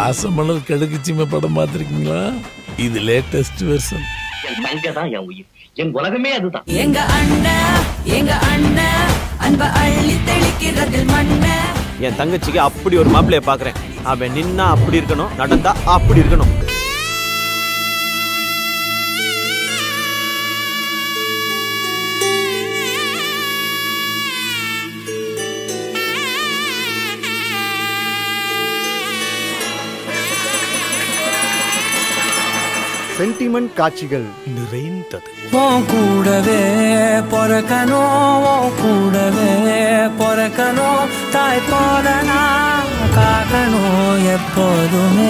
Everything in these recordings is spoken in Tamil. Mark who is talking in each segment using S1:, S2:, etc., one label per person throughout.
S1: பாசமலர் கடுக்குச்சிமை படம் பார்த்துருக்கீங்களா இது லேட்டஸ்ட் வெர்ஷன்
S2: என் தங்க தான் என் உயிர் என் உலகமே அதுதான்
S3: எங்க அண்ணன் எங்க அண்ணன் அன்ப அள்ளி தெளிக்கிறதில் மண்ண
S4: என் தங்கச்சிக்கு அப்படி ஒரு மாப்பிளைய பாக்குறேன் அவன் நின்னா அப்படி இருக்கணும் நடந்தா அப்படி இருக்கணும்
S5: சென்டிமெண்ட் காட்சிகள்
S1: நிறைந்தது
S6: உன் கூடவே பொறக்கணும் உன் கூடவே பொறக்கணும் தாய் போல நான் காக்கணும் எப்போதுமே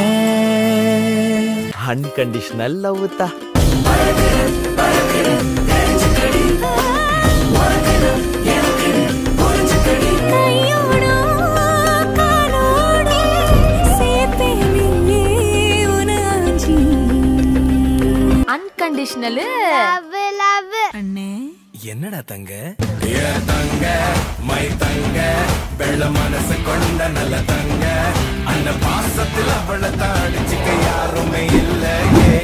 S4: அன்கண்டிஷனல் லவ் தா
S7: அன்கண்டிஷனலு
S3: அண்ணே
S6: என்னடா தங்க
S1: தங்க மை தங்க வெள்ள மனசு கொண்ட நல்ல தங்க அந்த பாசத்தில் அவளை தாடிச்சுக்க யாருமே இல்லையே